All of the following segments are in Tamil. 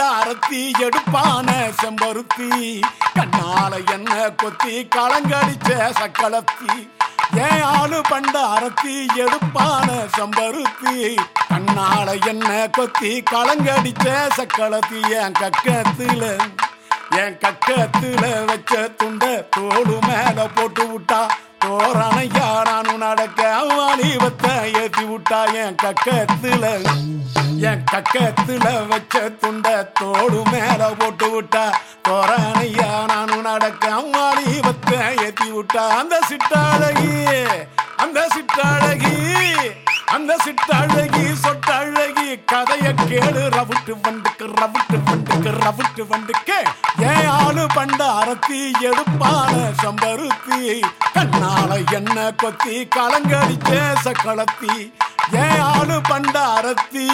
அரத்தி எடுப்பான செம்பருத்தி கண்ணால என்ன கொத்தி களங்கடிச்ச சக்களத்தி ஏன் ஆளு பண்ட அரத்தி எடுப்பான செம்பருத்தி கண்ணால என்ன கொத்தி களங்கடிச்ச சக்களத்தி என் கக்கத்துல என் கக்கத்துல வச்ச துண்ட தோடு மேல போட்டு விட்டா தோரணையா நானும் நடக்க வாலிபத்தை ஏத்தி விட்டா என் கக்கத்துல என் கக்கத்துல வச்ச துண்ட தோடு மேல போட்டு விட்டா தோரணையா நானும் நடக்க வாலிபத்தை ஏத்தி விட்டா அந்த சிட்டாழகி அந்த சிட்டாழகி அந்த சிட்டாழகி சொட்டழகி கதைய கேளு ரவுட்டு வண்டுக்கு ரவுட்டு வண்டுக்கு ரவுட்டு வண்டுக்கு ஏன் ஆளு பண்ட அரத்தி எடுப்பான சம்பருத்தி கண்ணால என்ன கொத்தி கலங்கடிச்ச சக்களத்தி ஏன் ஆளு பண்ட அரத்தி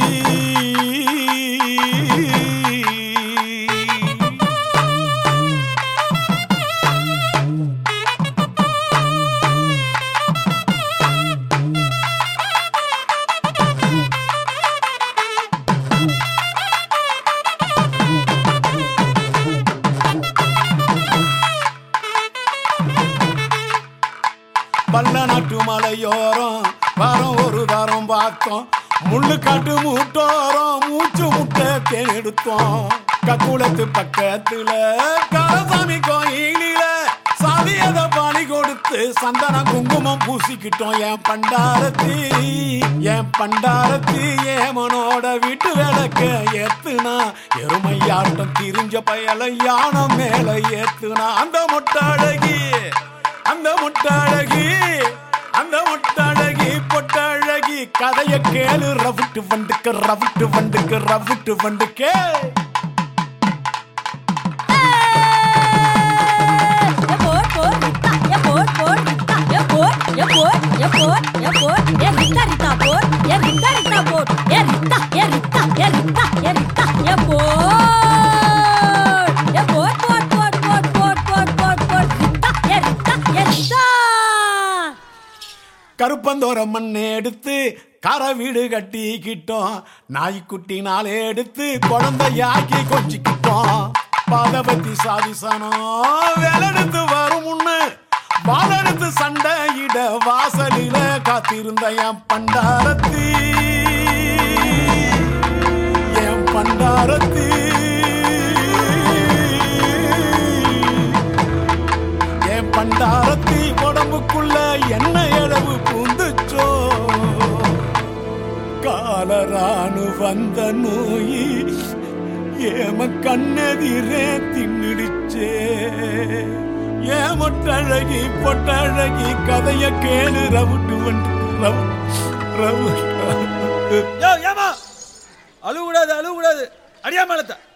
பல்ல நாட்டு மலையோரம் வாரம் ஒரு தாரம் பார்த்தோம் முள்ளு காட்டு மூட்டோரம் மூச்சு முட்டை தேன் எடுத்தோம் கக்குளத்து பக்கத்துல கரசாமி கோயிலில சாதியத பாணி கொடுத்து சந்தன குங்குமம் பூசிக்கிட்டோம் என் பண்டாரத்தி என் பண்டாரத்தி ஏமனோட வீட்டு விளக்க ஏத்துனா எருமையாட்டம் திரிஞ்ச பயல யானை மேல ஏத்துனா அந்த மொட்டழகி அந்த முட்டாழகி அந்த முட்டாழகி பொட்டாழகி கதைய கேளு ரவுட்டு வண்டுக்கு ரவுட்டு வண்டுக்கு ரவுட்டு வண்டுக்கு கருப்பந்தோர மண்ணை எடுத்து கர வீடு கட்டிக்கிட்டோம் நாய்க்குட்டி நாளே எடுத்து குழந்தையாக்கி கொஞ்சிக்கிட்டோம் பாதபத்தி சாதிசனம் வேலெடுத்து வரும் முன்னு வாழெடுத்து சண்டையிட வாசலில காத்திருந்த என் பண்டாரத்தி என் பண்டாரத்தி என் பண்டாரத்தி உடம்புக்குள்ள என்ன அளவு பூந்துச்சோ காலரானு வந்த நோய் ஏம கண்ணெதிரே தின்னுடுச்சே ஏமொட்டழகி பொட்டழகி கதைய கேளு ரவுட்டு வந்து ரவு ரவு யோ ஏமா அழுவக்கூடாது அழுவக்கூடாது அடியா மேலத்த